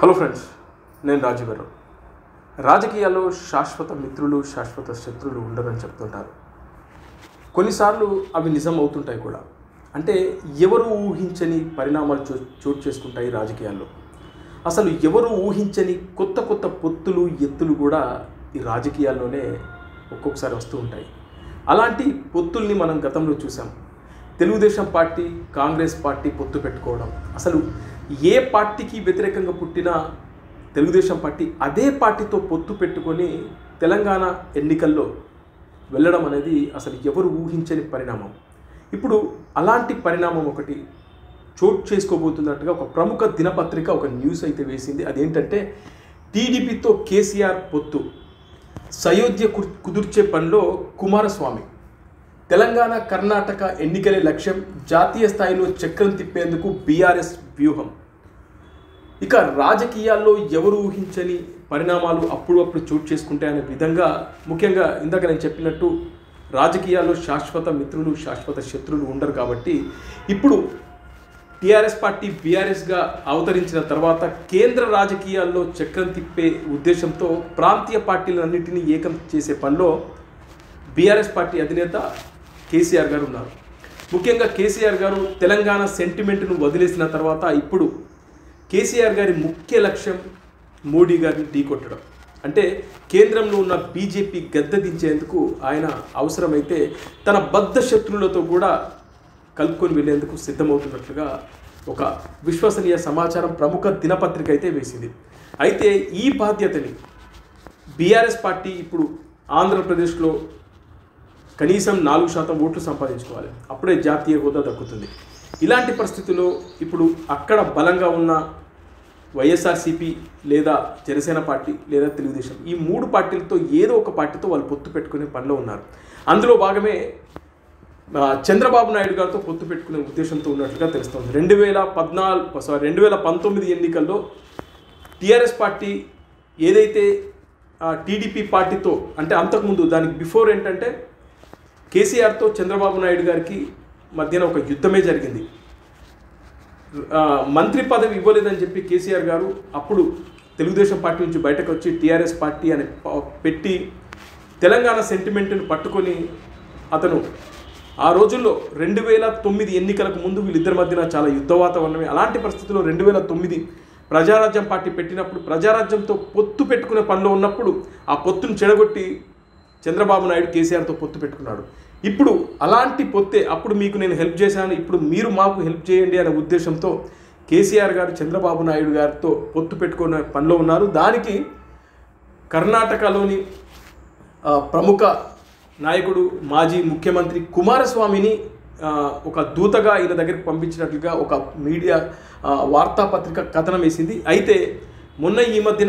hello friends నేను రాజు గారు రాజకీయాల్లో శాశ్వత మిత్రులు శాశ్వత శత్రువులు ఉండరని చెప్తుంటారు కొన్నిసార్లు అవి నిజం అవుతుంటాయి కూడా అంటే ఎవరు ఊహించని పరిణామాలు చో చోటు చేసుకుంటాయి రాజకీయాల్లో అసలు ఎవరు ఊహించని కొత్త కొత్త పొత్తులు ఎత్తులు కూడా ఈ రాజకీయాల్లోనే ఒక్కొక్కసారి వస్తూ ఉంటాయి అలాంటి పొత్తుల్ని మనం గతంలో చూసాం తెలుగుదేశం పార్టీ కాంగ్రెస్ పార్టీ పొత్తు పెట్టుకోవడం అసలు ఏ పార్టీకి వ్యతిరేకంగా పుట్టిన తెలుగుదేశం పార్టీ అదే పార్టీతో పొత్తు పెట్టుకొని తెలంగాణ ఎన్నికల్లో వెళ్ళడం అనేది అసలు ఎవరు ఊహించని పరిణామం ఇప్పుడు అలాంటి పరిణామం ఒకటి చోటు చేసుకోబోతున్నట్టుగా ఒక ప్రముఖ దినపత్రిక ఒక న్యూస్ అయితే వేసింది అదేంటంటే టీడీపీతో కేసీఆర్ పొత్తు సయోధ్య కు- కుదుర్చే పనిలో కుమారస్వామి తెలంగాణ కర్ణాటక ఎన్నికలే లక్ష్యం జాతీయ స్థాయిలో చక్రం తిప్పేందుకు బీఆర్ఎస్ వ్యూహం ఇక రాజకీయాల్లో ఎవరు ఊహించని పరిణామాలు అప్పుడప్పుడు చోటు చేసుకుంటాయనే విధంగా ముఖ్యంగా ఇందాక నేను చెప్పినట్టు రాజకీయాల్లో శాశ్వత మిత్రులు శాశ్వత శత్రువులు ఉండరు కాబట్టి ఇప్పుడు టీఆర్ఎస్ పార్టీ బీఆర్ఎస్గా అవతరించిన తర్వాత కేంద్ర రాజకీయాల్లో చక్రం తిప్పే ఉద్దేశంతో ప్రాంతీయ పార్టీలన్నింటినీ ఏకం చేసే పనిలో బీఆర్ఎస్ పార్టీ అధినేత కేసీఆర్ గారు ఉన్నారు ముఖ్యంగా కేసీఆర్ గారు తెలంగాణ సెంటిమెంట్ను వదిలేసిన తర్వాత ఇప్పుడు కేసీఆర్ గారి ముఖ్య లక్ష్యం మోడీ గారిని ఢీకొట్టడం అంటే కేంద్రంలో ఉన్న బీజేపీ గద్దె దించేందుకు ఆయన అవసరమైతే తన బద్ధ శత్రువులతో కూడా కలుపుకొని వెళ్లేందుకు సిద్ధమవుతున్నట్లుగా ఒక విశ్వసనీయ సమాచారం ప్రముఖ దినపత్రిక అయితే వేసింది అయితే ఈ బాధ్యతని బీఆర్ఎస్ పార్టీ ఇప్పుడు ఆంధ్రప్రదేశ్లో కనీసం నాలుగు శాతం ఓట్లు సంపాదించుకోవాలి అప్పుడే జాతీయ హోదా దక్కుతుంది ఇలాంటి పరిస్థితుల్లో ఇప్పుడు అక్కడ బలంగా ఉన్న వైఎస్ఆర్సీపీ లేదా జనసేన పార్టీ లేదా తెలుగుదేశం ఈ మూడు పార్టీలతో ఏదో ఒక పార్టీతో వాళ్ళు పొత్తు పెట్టుకునే పనిలో ఉన్నారు అందులో భాగమే ఆ, చంద్రబాబు నాయుడు గారితో పొత్తు పెట్టుకునే ఉద్దేశంతో ఉన్నట్లుగా తెలుస్తోంది రెండు వేల పద్నాలుగు సారీ రెండు వేల పంతొమ్మిది ఎన్నికల్లో టీఆర్ఎస్ పార్టీ ఏదైతే ఆ, టీడీపీ పార్టీతో అంటే అంతకుముందు దానికి బిఫోర్ ఏంటంటే కేసీఆర్తో చంద్రబాబు నాయుడు గారికి మధ్యన ఒక యుద్ధమే జరిగింది ఆ, మంత్రి పదవి ఇవ్వలేదని చెప్పి కేసీఆర్ గారు అప్పుడు తెలుగుదేశం పార్టీ నుంచి బయటకు వచ్చి టీఆర్ఎస్ పార్టీ అని ప- పెట్టి తెలంగాణ సెంటిమెంట్ని పట్టుకొని అతను ఆ రోజుల్లో రెండు వేల తొమ్మిది ఎన్నికలకు ముందు వీళ్ళిద్దరి మధ్యన చాలా యుద్ధ వాతావరణమే అలాంటి పరిస్థితుల్లో రెండు వేల తొమ్మిది ప్రజారాజ్యం పార్టీ పెట్టినప్పుడు ప్రజారాజ్యంతో పొత్తు పెట్టుకునే పనిలో ఉన్నప్పుడు ఆ పొత్తును చెడగొట్టి చంద్రబాబు నాయుడు కేసీఆర్తో పొత్తు పెట్టుకున్నాడు ఇప్పుడు అలాంటి పొత్తే అప్పుడు మీకు నేను హెల్ప్ చేశాను ఇప్పుడు మీరు మాకు హెల్ప్ చేయండి అనే ఉద్దేశంతో కేసీఆర్ గారు చంద్రబాబు నాయుడు గారితో పొత్తు పెట్టుకునే పనిలో ఉన్నారు దానికి కర్ణాటకలోని ఆ, ప్రముఖ నాయకుడు మాజీ ముఖ్యమంత్రి కుమారస్వామిని ఆ, ఒక దూతగా ఈయన దగ్గరికి పంపించినట్లుగా ఒక మీడియా ఆ, వార్తాపత్రిక కథనం వేసింది అయితే మొన్న ఈ మధ్యన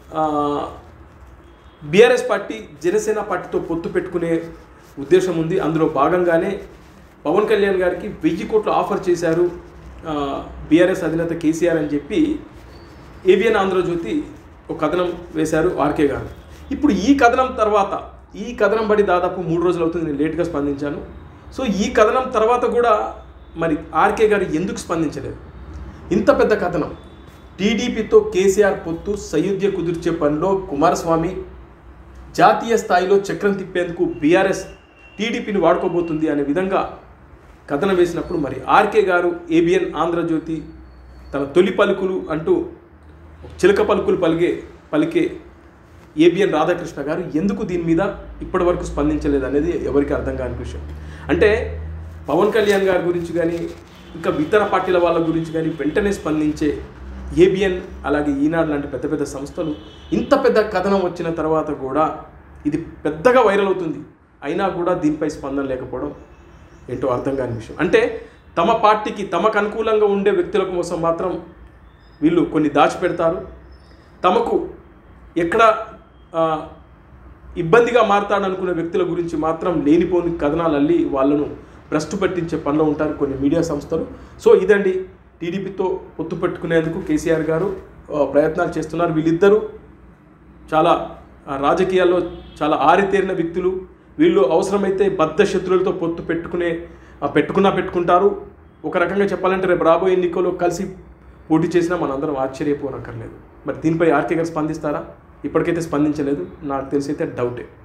బీఆర్ఎస్ పార్టీ జనసేన పార్టీతో పొత్తు పెట్టుకునే ఉద్దేశం ఉంది అందులో భాగంగానే పవన్ కళ్యాణ్ గారికి వెయ్యి కోట్లు ఆఫర్ చేశారు బీఆర్ఎస్ అధినేత కేసీఆర్ అని చెప్పి ఏబిఎన్ ఆంధ్రజ్యోతి ఒక కథనం వేశారు ఆర్కే గారు ఇప్పుడు ఈ కథనం తర్వాత ఈ కథనం బడి దాదాపు మూడు రోజులు అవుతుంది నేను లేట్గా స్పందించాను సో ఈ కథనం తర్వాత కూడా మరి ఆర్కే గారు ఎందుకు స్పందించలేదు ఇంత పెద్ద కథనం టీడీపీతో కేసీఆర్ పొత్తు సయోధ్య కుదిర్చే పనిలో కుమారస్వామి జాతీయ స్థాయిలో చక్రం తిప్పేందుకు బీఆర్ఎస్ టీడీపీని వాడుకోబోతుంది అనే విధంగా కథనం వేసినప్పుడు మరి ఆర్కే గారు ఏబిఎన్ ఆంధ్రజ్యోతి తన తొలి పలుకులు అంటూ చిలక పలుకులు పలికే పలికే ఏబిఎన్ రాధాకృష్ణ గారు ఎందుకు దీని మీద ఇప్పటి వరకు స్పందించలేదు అనేది ఎవరికి అర్థం కాని విషయం అంటే పవన్ కళ్యాణ్ గారి గురించి కానీ ఇంకా ఇతర పార్టీల వాళ్ళ గురించి కానీ వెంటనే స్పందించే ఏబిఎన్ అలాగే ఈనాడు లాంటి పెద్ద పెద్ద సంస్థలు ఇంత పెద్ద కథనం వచ్చిన తర్వాత కూడా ఇది పెద్దగా వైరల్ అవుతుంది అయినా కూడా దీనిపై స్పందన లేకపోవడం ఏంటో అర్థం కాని విషయం అంటే తమ పార్టీకి తమకు అనుకూలంగా ఉండే వ్యక్తుల కోసం మాత్రం వీళ్ళు కొన్ని దాచిపెడతారు తమకు ఎక్కడ ఆ, ఇబ్బందిగా మారతాడనుకునే వ్యక్తుల గురించి మాత్రం లేనిపోని కథనాలు అల్లి వాళ్ళను భ్రష్టు పట్టించే పనిలో ఉంటారు కొన్ని మీడియా సంస్థలు సో ఇదండి టీడీపీతో పొత్తు పెట్టుకునేందుకు కేసీఆర్ గారు ఆ, ప్రయత్నాలు చేస్తున్నారు వీళ్ళిద్దరూ చాలా ఆ, రాజకీయాల్లో చాలా ఆరితేరిన వ్యక్తులు వీళ్ళు అవసరమైతే బద్ధ శత్రువులతో పొత్తు పెట్టుకునే ఆ, పెట్టుకున్నా పెట్టుకుంటారు ఒక రకంగా చెప్పాలంటే రేపు రాబోయే ఎన్నికల్లో కలిసి పోటీ చేసినా మనందరం ఆశ్చర్యపోనక్కర్లేదు మరి దీనిపై ఆర్కే గారు స్పందిస్తారా ఇప్పటికైతే స్పందించలేదు నాకు తెలిసి అయితే డౌటే